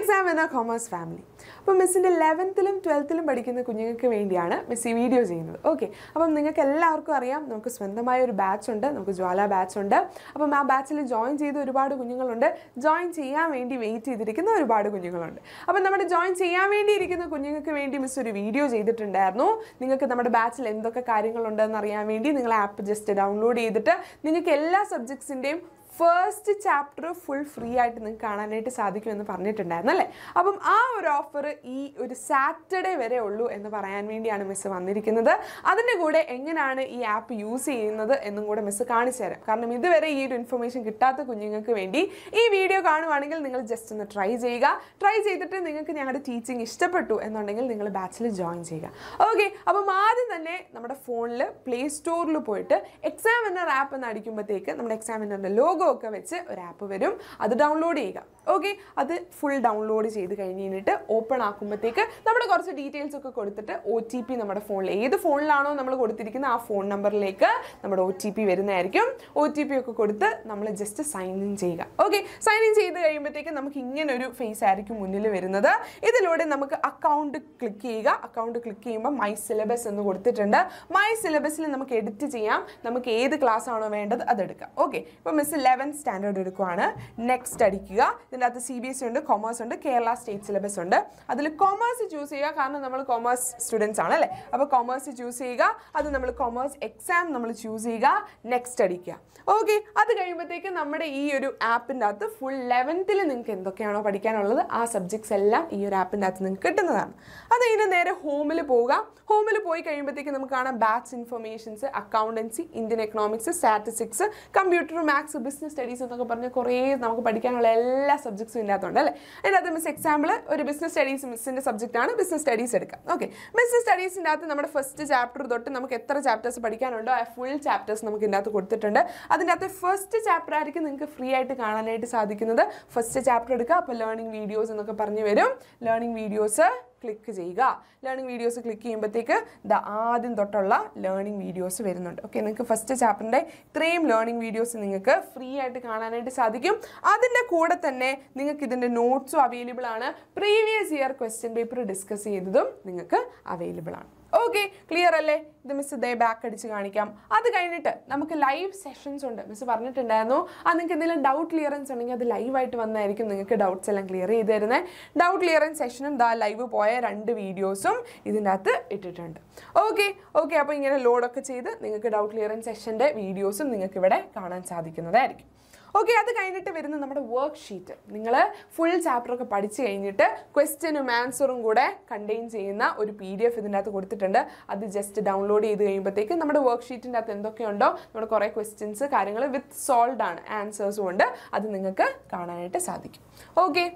exam എന്ന commerce family അപ്പോൾ മിസ്സിൻ്റെ ലെവൻത്തിലും ട്വൽത്തിലും പഠിക്കുന്ന കുഞ്ഞുങ്ങൾക്ക് വേണ്ടിയാണ് മിസ് ഈ വീഡിയോ ചെയ്യുന്നത് ഓക്കെ അപ്പം നിങ്ങൾക്ക് എല്ലാവർക്കും അറിയാം നമുക്ക് സ്വന്തമായ ഒരു ബാച്ച് ഉണ്ട് നമുക്ക് ജ്വാല ബാച്ച് ഉണ്ട് അപ്പം ആ ബാച്ചിൽ ജോയിൻ ചെയ്ത ഒരുപാട് കുഞ്ഞുങ്ങളുണ്ട് ജോയിൻ ചെയ്യാൻ വേണ്ടി വെയിറ്റ് ചെയ്തിരിക്കുന്ന ഒരുപാട് കുഞ്ഞുങ്ങളുണ്ട് അപ്പം നമ്മുടെ ജോയിൻ ചെയ്യാൻ വേണ്ടി ഇരിക്കുന്ന കുഞ്ഞുങ്ങൾക്ക് വേണ്ടി മിസ് ഒരു വീഡിയോ ചെയ്തിട്ടുണ്ടായിരുന്നു നിങ്ങൾക്ക് നമ്മുടെ ബാച്ചിൽ എന്തൊക്കെ കാര്യങ്ങളുണ്ടെന്ന് അറിയാൻ വേണ്ടി നിങ്ങൾ ആപ്പ് ജസ്റ്റ് ഡൗൺലോഡ് ചെയ്തിട്ട് നിങ്ങൾക്ക് എല്ലാ സബ്ജക്ട്സിൻ്റെയും ഫസ്റ്റ് ചാപ്റ്റർ ഫുൾ ഫ്രീ ആയിട്ട് നിങ്ങൾക്ക് കാണാനായിട്ട് സാധിക്കുമെന്ന് പറഞ്ഞിട്ടുണ്ടായിരുന്നു അല്ലേ അപ്പം ആ ഒരു ഓഫർ ഈ ഒരു സാറ്റർഡേ വരെ ഉള്ളൂ എന്ന് പറയാൻ വേണ്ടിയാണ് മിസ് വന്നിരിക്കുന്നത് അതിൻ്റെ കൂടെ എങ്ങനെയാണ് ഈ ആപ്പ് യൂസ് ചെയ്യുന്നത് എന്നും കൂടെ മിസ് കാണിച്ചു തരാം കാരണം ഇതുവരെ ഈ ഒരു ഇൻഫർമേഷൻ കിട്ടാത്ത കുഞ്ഞുങ്ങൾക്ക് വേണ്ടി ഈ വീഡിയോ കാണുവാണെങ്കിൽ നിങ്ങൾ ജസ്റ്റ് ഒന്ന് ട്രൈ ചെയ്യുക ട്രൈ ചെയ്തിട്ട് നിങ്ങൾക്ക് ഞങ്ങളുടെ ടീച്ചിങ് ഇഷ്ടപ്പെട്ടു എന്നുണ്ടെങ്കിൽ നിങ്ങൾ ബാച്ചിൽ ജോയിൻ ചെയ്യുക ഓക്കെ അപ്പം ആദ്യം തന്നെ നമ്മുടെ ഫോണിൽ പ്ലേ സ്റ്റോറിൽ പോയിട്ട് എക്സാമിനർ ആപ്പ് എന്ന് അടിക്കുമ്പോഴത്തേക്ക് നമ്മുടെ എക്സാമിനറിൻ്റെ ലോഗോ ഒക്കെ വെച്ച് ഒരു ആപ്പ് വരും അത് ഡൗൺലോഡ് ചെയ്യുക ഓക്കെ അത് ഫുൾ ഡൗൺലോഡ് ചെയ്ത് കഴിഞ്ഞ് കഴിഞ്ഞിട്ട് ഓപ്പൺ ആക്കുമ്പോഴത്തേക്ക് നമ്മുടെ കുറച്ച് ഡീറ്റെയിൽസ് ഒക്കെ കൊടുത്തിട്ട് ഒ ടി പി നമ്മുടെ ഫോണിൽ ഏത് ഫോണിലാണോ നമ്മൾ കൊടുത്തിരിക്കുന്ന ആ ഫോൺ നമ്പറിലേക്ക് നമ്മുടെ ഒ ടി പി വരുന്നതായിരിക്കും ഒ ടി പി ഒക്കെ കൊടുത്ത് നമ്മൾ ജസ്റ്റ് സൈൻ ഇൻ ചെയ്യുക ഓക്കെ സൈൻ ഇൻ ചെയ്ത് കഴിയുമ്പോഴത്തേക്ക് നമുക്ക് ഇങ്ങനെ ഒരു ഫേസ് ആയിരിക്കും മുന്നിൽ വരുന്നത് ഇതിലൂടെ നമുക്ക് അക്കൗണ്ട് ക്ലിക്ക് ചെയ്യുക അക്കൗണ്ട് ക്ലിക്ക് ചെയ്യുമ്പോൾ മൈ സിലബസ് എന്ന് കൊടുത്തിട്ടുണ്ട് മൈ സിലബസിൽ നമുക്ക് എഡിറ്റ് ചെയ്യാം നമുക്ക് ഏത് ക്ലാസ് ആണോ വേണ്ടത് അതെടുക്കാം ഓക്കെ ഇപ്പോൾ മിസ് ലെവൻത്ത് സ്റ്റാൻഡേർഡ് എടുക്കുവാണ് നെക്സ്റ്റ് അടിക്കുക ഇതിൻ്റെ അകത്ത് സി ബി എസ് സി ഉണ്ട് കൊമേഴ്സ് ഉണ്ട് കേരള സ്റ്റേറ്റ് സിലബസ് ഉണ്ട് അതിൽ കൊമേഴ്സ് ചൂസ് ചെയ്യുക കാരണം നമ്മൾ കൊമേഴ്സ് സ്റ്റുഡൻസ് ആണ് അല്ലേ അപ്പോൾ കൊമേഴ്സ് ചൂസ് ചെയ്യുക അത് നമ്മൾ കൊമേഴ്സ് എക്സാം നമ്മൾ ചൂസ് ചെയ്യുക നെക്സ്റ്റ് അടിക്കുക ഓക്കെ അത് കഴിയുമ്പോഴത്തേക്ക് നമ്മുടെ ഈ ഒരു ആപ്പിൻ്റെ അകത്ത് ഫുൾ ലെവൻത്തിൽ നിങ്ങൾക്ക് എന്തൊക്കെയാണോ പഠിക്കാനുള്ളത് ആ സബ്ജക്ട്സ് എല്ലാം ഈ ഒരു ആപ്പിൻ്റെ അകത്ത് നിങ്ങൾക്ക് കിട്ടുന്നതാണ് അത് കഴിഞ്ഞ് നേരെ ഹോമിൽ പോവുക ഹോമിൽ പോയി കഴിയുമ്പോഴത്തേക്ക് നമുക്ക് കാണാം batch informations accountancy Indian economics statistics computer maths business studies എന്നൊക്കെ പറഞ്ഞ് കുറേ നമുക്ക് പഠിക്കാനുള്ള എല്ലാ സബ്ജക്ട്സും ഇതിനകത്തുണ്ട് അല്ലേ അതിൻ്റെ അകത്ത് മിസ് എക്സാമ്പിൾ ഒരു ബിസിനസ് സ്റ്റഡീസ് മിസ്സിൻ്റെ സബ്ജക്റ്റാണ് ബിസിനസ് സ്റ്റഡീസ് എടുക്കാം ഓക്കെ ബിസിനസ് സ്റ്റഡീസിൻ്റെ അകത്ത് നമ്മുടെ ഫസ്റ്റ് ചാപ്റ്റർ തൊട്ട് നമുക്ക് എത്ര ചാപ്റ്റേഴ്സ് പഠിക്കാനുണ്ടോ ആ ഫുൾ ചാപ്റ്റേഴ്സ് നമുക്ക് ഇതിൻ്റെ അകത്ത് കൊടുത്തിട്ടുണ്ട് അതിൻ്റെ അകത്ത് ഫസ്റ്റ് ചാപ്റ്റർ ആയിരിക്കും നിങ്ങൾക്ക് ഫ്രീ ആയിട്ട് കാണാനായിട്ട് സാധിക്കുന്നത് ഫസ്റ്റ് ചാപ്റ്റർ എടുക്കുക അപ്പോൾ ലേണിംഗ് വീഡിയോസ് എന്നൊക്കെ പറഞ്ഞു വരും ലേണിംഗ് വീഡിയോസ് ക്ലിക്ക് ചെയ്യുക ലേണിംഗ് വീഡിയോസ് ക്ലിക്ക് ചെയ്യുമ്പോഴത്തേക്ക് ദ ആദ്യം തൊട്ടുള്ള ലേണിംഗ് വീഡിയോസ് വരുന്നുണ്ട് ഓക്കെ നിങ്ങൾക്ക് ഫസ്റ്റ് ചാപ്റ്ററിൻ്റെ ഇത്രയും ലേണിംഗ് വീഡിയോസ് നിങ്ങൾക്ക് ഫ്രീ ആയിട്ട് കാണാനായിട്ട് സാധിക്കും അതിൻ്റെ കൂടെ തന്നെ നിങ്ങൾക്ക് ഇതിൻ്റെ നോട്ട്സും അവൈലബിൾ ആണ് previous year question paper discuss ചെയ്തതും നിങ്ങൾക്ക് അവൈലബിൾ ആണ് ഓക്കെ ക്ലിയർ അല്ലേ ഇത് മിസ് ഇതേ ബാക്ക് അടിച്ച് കാണിക്കാം അത് കഴിഞ്ഞിട്ട് നമുക്ക് ലൈവ് സെഷൻസ് ഉണ്ട് മിസ് പറഞ്ഞിട്ടുണ്ടായിരുന്നു ആ നിങ്ങൾക്ക് എന്തെങ്കിലും ഡൗട്ട് ക്ലിയറൻസ് ഉണ്ടെങ്കിൽ അത് ലൈവായിട്ട് വന്നായിരിക്കും നിങ്ങൾക്ക് ഡൗട്ട്സ് എല്ലാം ക്ലിയർ ചെയ്ത് തരുന്നത് ഡൗട്ട് ക്ലിയറൻസ് സെഷനും ദാ ലൈവ് പോയ രണ്ട് വീഡിയോസും ഇതിൻ്റെ അകത്ത് ഇട്ടിട്ടുണ്ട് ഓക്കെ ഓക്കെ അപ്പോൾ ഇങ്ങനെ ലോഡൊക്കെ ചെയ്ത് നിങ്ങൾക്ക് ഡൗട്ട് ക്ലിയറൻസ് സെഷൻ്റെ വീഡിയോസും നിങ്ങൾക്ക് ഇവിടെ കാണാൻ സാധിക്കുന്നതായിരിക്കും ഓക്കെ അത് കഴിഞ്ഞിട്ട് വരുന്ന നമ്മുടെ വർക്ക് ഷീറ്റ് നിങ്ങൾ ഫുൾ ചാപ്റ്ററൊക്കെ പഠിച്ചു കഴിഞ്ഞിട്ട് ക്വസ്റ്റ്യനും ആൻസറും കൂടെ കണ്ടെയ്ൻ ചെയ്യുന്ന ഒരു പി ഡി എഫ് ഇതിൻ്റെ അകത്ത് കൊടുത്തിട്ടുണ്ട് അത് ജസ്റ്റ് ഡൗൺലോഡ് ചെയ്ത് കഴിയുമ്പോഴത്തേക്ക് നമ്മുടെ വർക്ക് ഷീറ്റിൻ്റെ അകത്ത് എന്തൊക്കെയുണ്ടോ നമ്മുടെ കുറേ ക്വസ്റ്റ്യൻസ് കാര്യങ്ങൾ വിത്ത് സോൾവ് ആണ് ആൻസേഴ്സും ഉണ്ട് അത് നിങ്ങൾക്ക് കാണാനായിട്ട് സാധിക്കും ഓക്കെ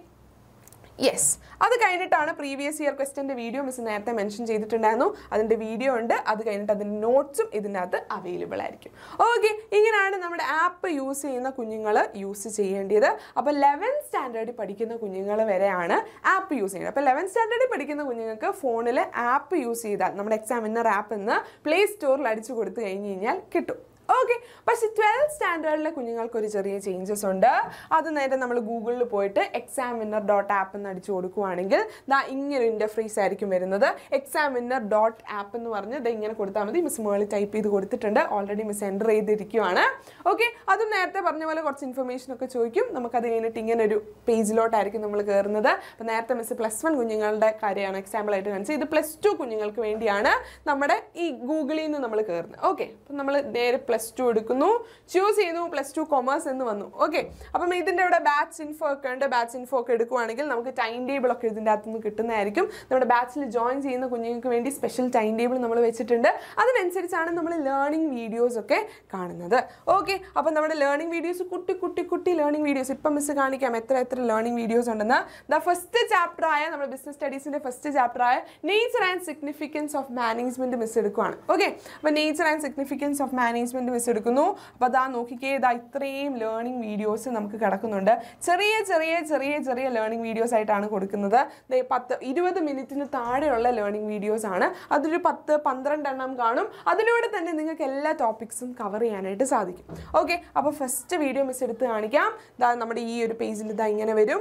യെസ് അത് കഴിഞ്ഞിട്ടാണ് പ്രീവിയസ് ഇയർ ക്വസ്റ്റ്യൻ്റെ വീഡിയോ മിസ് നേരത്തെ മെൻഷൻ ചെയ്തിട്ടുണ്ടായിരുന്നു അതിൻ്റെ വീഡിയോ ഉണ്ട് അത് കഴിഞ്ഞിട്ട് അതിൻ്റെ നോട്ട്സും ഇതിനകത്ത് അവൈലബിൾ ആയിരിക്കും ഓക്കെ ഇങ്ങനെയാണ് നമ്മുടെ ആപ്പ് യൂസ് ചെയ്യുന്ന കുഞ്ഞുങ്ങൾ യൂസ് ചെയ്യേണ്ടത് അപ്പോൾ ലെവൻത്ത് സ്റ്റാൻഡേർഡിൽ പഠിക്കുന്ന കുഞ്ഞുങ്ങൾ വരെയാണ് ആപ്പ് യൂസ് ചെയ്യുന്നത് അപ്പോൾ ലെവൻത്ത് സ്റ്റാൻഡേർഡിൽ പഠിക്കുന്ന കുഞ്ഞുങ്ങൾക്ക് ഫോണിൽ ആപ്പ് യൂസ് ചെയ്താൽ നമ്മുടെ എക്സാമിനർ ആപ്പ് എന്ന് പ്ലേ സ്റ്റോറിൽ അടിച്ചു കൊടുത്തു കഴിഞ്ഞ് കഴിഞ്ഞാൽ കിട്ടും ഓക്കെ പക്ഷെ ട്വൽത്ത് സ്റ്റാൻഡേർഡിലെ കുഞ്ഞുങ്ങൾക്ക് ഒരു ചെറിയ ചേഞ്ചസ് ഉണ്ട് അത് നേരെ നമ്മൾ ഗൂഗിളിൽ പോയിട്ട് എക്സാമിനർ ഡോട്ട് ആപ്പ് എന്ന് അടിച്ചു കൊടുക്കുവാണെങ്കിൽ ദാ ഇങ്ങനെ ഇൻ്റർഫേസ് ആയിരിക്കും വരുന്നത് എക്സാമിനർ ഡോട്ട് ആപ്പ് എന്ന് പറഞ്ഞ് ദാ ഇങ്ങനെ കൊടുത്താൽ മതി മിസ് മുകളിൽ ടൈപ്പ് ചെയ്ത് കൊടുത്തിട്ടുണ്ട് ഓൾറെഡി മിസ് എൻ്റർ ചെയ്തിരിക്കുവാണ് ഓക്കെ അതും നേരത്തെ പറഞ്ഞ പോലെ കുറച്ച് ഇൻഫർമേഷൻ ഒക്കെ ചോദിക്കും നമുക്കത് കഴിഞ്ഞിട്ട് ഇങ്ങനെ ഒരു പേജിലോട്ടായിരിക്കും നമ്മൾ കയറുന്നത് അപ്പോൾ നേരത്തെ മിസ് പ്ലസ് വൺ കുഞ്ഞുങ്ങളുടെ കാര്യമാണ് എക്സാമ്പിളായിട്ട് കാണിച്ചത് ഇത് പ്ലസ് ടു കുഞ്ഞുങ്ങൾക്ക് വേണ്ടിയാണ് നമ്മുടെ ഈ ഗൂഗിളിൽ നിന്ന് നമ്മൾ കയറുന്നത് ഓക്കെ അപ്പം നമ്മൾ നേരെ പ്ലസ് ടു എടുക്കുന്നു ചൂസ് ചെയ്യുന്നു പ്ലസ് ടു കൊമേഴ്സ് എന്ന് വന്നു ഓക്കെ അപ്പം ഇതിൻ്റെ ഇവിടെ ബാച്ച് ഇൻഫോ ഒക്കെ ഉണ്ട് ബാച്ച് ഇൻഫോ ഒക്കെ എടുക്കുവാണെങ്കിൽ നമുക്ക് ടൈം ടേബിൾ ഒക്കെ ഇതിൻ്റെ അകത്ത് നിന്ന് കിട്ടുന്നതായിരിക്കും നമ്മുടെ ബാച്ചിൽ ജോയിൻ ചെയ്യുന്ന കുഞ്ഞുങ്ങൾക്ക് വേണ്ടി സ്പെഷ്യൽ ടൈം ടേബിൾ നമ്മൾ വെച്ചിട്ടുണ്ട് അതിനനുസരിച്ചാണ് നമ്മൾ ലേണിംഗ് വീഡിയോസ് ഒക്കെ കാണുന്നത് ഓക്കെ അപ്പം നമ്മുടെ ലേണിംഗ് വീഡിയോസ് കുട്ടി കുട്ടി കുട്ടി ലേണിംഗ് വീഡിയോസ് ഇപ്പം മിസ് കാണിക്കാം എത്ര എത്ര ലേണിംഗ് വീഡിയോസ് ഉണ്ടെന്ന് ദ ഫസ്റ്റ് ചാപ്റ്റർ ആയ നമ്മുടെ ബിസിനസ് സ്റ്റഡീസിൻ്റെ ഫസ്റ്റ് ചാപ്റ്റർ ആയ nature and significance of management miss എടുക്കുവാണ് ഓക്കെ അപ്പോൾ nature and significance of management miss എടുക്കുന്നു അപ്പോൾ അതാ നോക്കിക്കേ ഇതാ ഇത്രയും ലേണിംഗ് വീഡിയോസ് നമുക്ക് കിടക്കുന്നുണ്ട് ചെറിയ ചെറിയ ചെറിയ ചെറിയ ലേണിംഗ് വീഡിയോസ് ആയിട്ടാണ് കൊടുക്കുന്നത് ദേ പത്ത് ഇരുപത് മിനിറ്റിന് താഴെയുള്ള ലേണിംഗ് വീഡിയോസ് ആണ് അതൊരു പത്ത് പന്ത്രണ്ട് എണ്ണം കാണും അതിലൂടെ തന്നെ നിങ്ങൾക്ക് എല്ലാ ടോപ്പിക്സും കവർ ചെയ്യാനായിട്ട് സാധിക്കും ഓക്കെ അപ്പോൾ ഫസ്റ്റ് വീഡിയോ മിസ് എടുത്ത് കാണിക്കാം ദാ നമ്മുടെ ഈ ഒരു പേജിൽ ഇതാ ഇങ്ങനെ വരും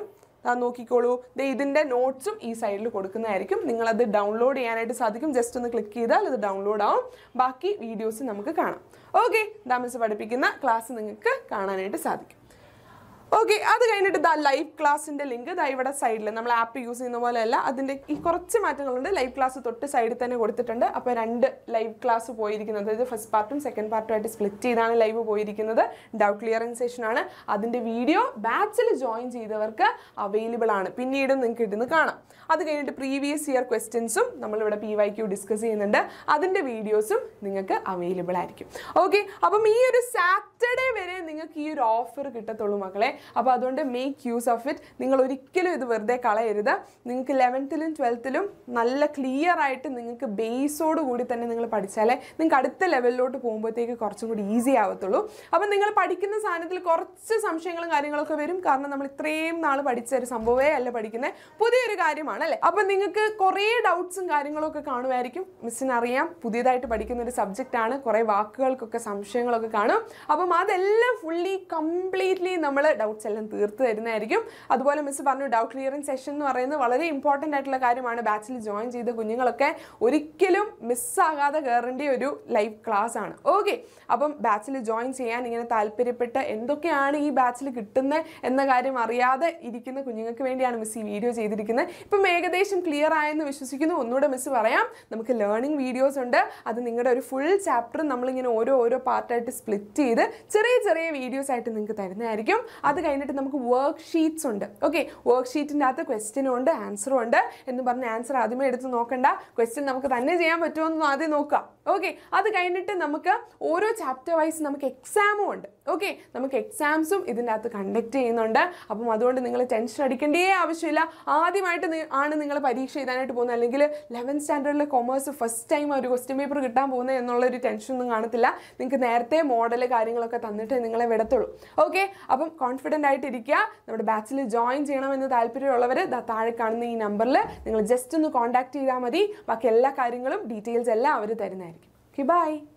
ആ, നോക്കിക്കോളൂ ദേ ഇതിൻ്റെ നോട്ട്സും ഈ സൈഡിൽ കൊടുക്കുന്നതായിരിക്കും നിങ്ങളത് ഡൗൺലോഡ് ചെയ്യാനായിട്ട് സാധിക്കും ജസ്റ്റ് ഒന്ന് ക്ലിക്ക് ചെയ്താൽ ഇത് ഡൗൺലോഡ് ആവും ബാക്കി വീഡിയോസ് നമുക്ക് കാണാം ഓക്കെ ദാ മിസ് പഠിപ്പിക്കുന്ന ക്ലാസ് നിങ്ങൾക്ക് കാണാനായിട്ട് സാധിക്കും ഓക്കെ അത് കഴിഞ്ഞിട്ട് ദാ ലൈവ് ക്ലാസ്സിന്റെ ലിങ്ക് ദാ ഇവിടെ സൈഡിൽ നമ്മൾ ആപ്പ് യൂസ് ചെയ്യുന്ന പോലെയല്ല അതിന്റെ ഈ കുറച്ച് മാറ്റങ്ങളുണ്ട് ലൈവ് ക്ലാസ് തൊട്ട് സൈഡിൽ തന്നെ കൊടുത്തിട്ടുണ്ട് അപ്പോൾ രണ്ട് ലൈവ് ക്ലാസ് പോയിരിക്കുന്നത് അതായത് ഫസ്റ്റ് പാർട്ടും സെക്കൻഡ് പാർട്ടും ആയിട്ട് സ്പ്ലിറ്റ് ചെയ്താണ് ലൈവ് പോയിരിക്കുന്നത് ഡൗട്ട് ക്ലിയറിംഗ് സെഷൻ ആണ് അതിന്റെ വീഡിയോ ബാച്ചിൽ ജോയിൻ ചെയ്തവർക്ക് അവൈലബിൾ ആണ് പിന്നീടും നിങ്ങൾക്ക് ഇടുന്ന് കാണാം അത് കഴിഞ്ഞിട്ട് പ്രീവിയസ് ഇയർ ക്വസ്റ്റ്യൻസും നമ്മളിവിടെ പി വൈ ക്യൂ ഡിസ്കസ് ചെയ്യുന്നുണ്ട് അതിന്റെ വീഡിയോസും നിങ്ങൾക്ക് അവൈലബിൾ ആയിരിക്കും ഓക്കെ അപ്പം ഈ ഒരു സാറ്റർഡേ വരെ നിങ്ങൾക്ക് ഈ ഒരു ഓഫർ കിട്ടത്തുള്ളൂ മക്കളെ അപ്പോൾ അതുകൊണ്ട് മേക്ക് യൂസ് ഓഫ് ഇറ്റ് നിങ്ങൾ ഒരിക്കലും ഇത് വെറുതെ കളയരുത് നിങ്ങൾക്ക് ലെവൻത്തിലും ട്വൽത്തിലും നല്ല ക്ലിയർ ആയിട്ട് നിങ്ങൾക്ക് ബേസോട് കൂടി തന്നെ നിങ്ങൾ പഠിച്ചാലേ നിങ്ങൾക്ക് അടുത്ത ലെവലിലോട്ട് പോകുമ്പോഴത്തേക്ക് കുറച്ചും കൂടി ഈസി ആവത്തുള്ളൂ അപ്പം നിങ്ങൾ പഠിക്കുന്ന സാധനത്തിൽ കുറച്ച് സംശയങ്ങളും കാര്യങ്ങളൊക്കെ വരും കാരണം നമ്മൾ ഇത്രയും നാൾ പഠിച്ച ഒരു സംഭവമേ അല്ല പഠിക്കുന്നത് പുതിയൊരു കാര്യമാണ് അല്ലേ അപ്പം നിങ്ങൾക്ക് കുറേ ഡൗട്ട്സും കാര്യങ്ങളും ഒക്കെ കാണുമായിരിക്കും മിസ്സിന് അറിയാം പുതിയതായിട്ട് പഠിക്കുന്ന ഒരു സബ്ജക്റ്റ് ആണ് കുറേ വാക്കുകൾക്കൊക്കെ സംശയങ്ങളൊക്കെ കാണും അപ്പം അതെല്ലാം ഫുള്ളി കംപ്ലീറ്റ്ലി നമ്മൾ ഡൗട്ട്സ് എല്ലാം തീർത്ത് തരുന്നതായിരിക്കും അതുപോലെ മിസ് പറഞ്ഞു ഡൗട്ട് ക്ലിയറിംഗ് സെഷൻ എന്ന് പറയുന്നത് വളരെ ഇമ്പോർട്ടൻ്റ് ആയിട്ടുള്ള കാര്യമാണ് ബാച്ചിൽ ജോയിൻ ചെയ്ത കുഞ്ഞുങ്ങളൊക്കെ ഒരിക്കലും മിസ്സാകാതെ കയറേണ്ട ഒരു ലൈവ് ക്ലാസ് ആണ് ഓക്കെ അപ്പം ബാച്ചിൽ ജോയിൻ ചെയ്യാൻ ഇങ്ങനെ താല്പര്യപ്പെട്ട് എന്തൊക്കെയാണ് ഈ ബാച്ചിൽ കിട്ടുന്നത് എന്ന കാര്യം അറിയാതെ ഇരിക്കുന്ന കുഞ്ഞുങ്ങൾക്ക് വേണ്ടിയാണ് മിസ് ഈ വീഡിയോ ചെയ്തിരിക്കുന്നത് ഇപ്പം ഏകദേശം ക്ലിയർ ആയെന്ന് വിശ്വസിക്കുന്നു ഒന്നുകൂടെ മിസ് പറയാം നമുക്ക് ലേണിംഗ് വീഡിയോസ് ഉണ്ട് അത് നിങ്ങളുടെ ഒരു ഫുൾ ചാപ്റ്റർ നമ്മളിങ്ങനെ ഓരോ ഓരോ പാർട്ടായിട്ട് സ്പ്ലിറ്റ് ചെയ്ത് ചെറിയ ചെറിയ വീഡിയോസ് ആയിട്ട് നിങ്ങൾക്ക് തരുന്നതായിരിക്കും അത് കഴിഞ്ഞിട്ട് നമുക്ക് വർക്ക് ഷീറ്റ്സ് ഉണ്ട് ഓക്കെ വർക്ക് ഷീറ്റിൻ്റെ അകത്ത് ക്വസ്റ്റ്യനും ഉണ്ട് ആൻസറും ഉണ്ട് എന്ന് പറഞ്ഞ് ആൻസർ ആദ്യമേ എടുത്ത് നോക്കണ്ട ക്വസ്റ്റ്യൻ നമുക്ക് തന്നെ ചെയ്യാൻ പറ്റുമോ എന്ന് ആദ്യം നോക്കാം ഓക്കെ അത് കഴിഞ്ഞിട്ട് നമുക്ക് ഓരോ ചാപ്റ്റർ വൈസ് നമുക്ക് എക്സാമും ഉണ്ട് ഓക്കെ നമുക്ക് എക്സാംസും ഇതിൻ്റെ അകത്ത് കണ്ടക്ട് ചെയ്യുന്നുണ്ട് അപ്പം അതുകൊണ്ട് നിങ്ങൾ ടെൻഷൻ അടിക്കേണ്ടേ ആവശ്യമില്ല ആദ്യമായിട്ട് നി- ആണ് നിങ്ങൾ പരീക്ഷ എഴുതാനായിട്ട് പോകുന്നത് അല്ലെങ്കിൽ ലെവൻത്ത് സ്റ്റാൻഡേർഡിലെ കൊമേഴ്സ് ഫസ്റ്റ് ടൈം ഒരു ക്വസ്റ്റ്യൻ പേപ്പർ കിട്ടാൻ പോകുന്നത് എന്നുള്ളൊരു ടെൻഷനൊന്നും കാണത്തില്ല നിങ്ങൾക്ക് നേരത്തെ മോഡൽ കാര്യങ്ങളൊക്കെ തന്നിട്ട് നിങ്ങളെ വിടത്തുള്ളൂ ഓക്കെ അപ്പം കോൺഫിഡൻ്റ് ആയിട്ട് ഇരിക്കുക നമ്മുടെ ബാച്ചിൽ ജോയിൻ ചെയ്യണമെന്ന് താല്പര്യമുള്ളവർ ദാ താഴെ കാണുന്ന ഈ നമ്പറിൽ നിങ്ങൾ ജസ്റ്റ് ഒന്ന് കോൺടാക്ട് ചെയ്താൽ മതി ബാക്കി എല്ലാ കാര്യങ്ങളും ഡീറ്റെയിൽസ് എല്ലാം അവർ തരുന്നതായിരിക്കും ഓക്കെ ബൈ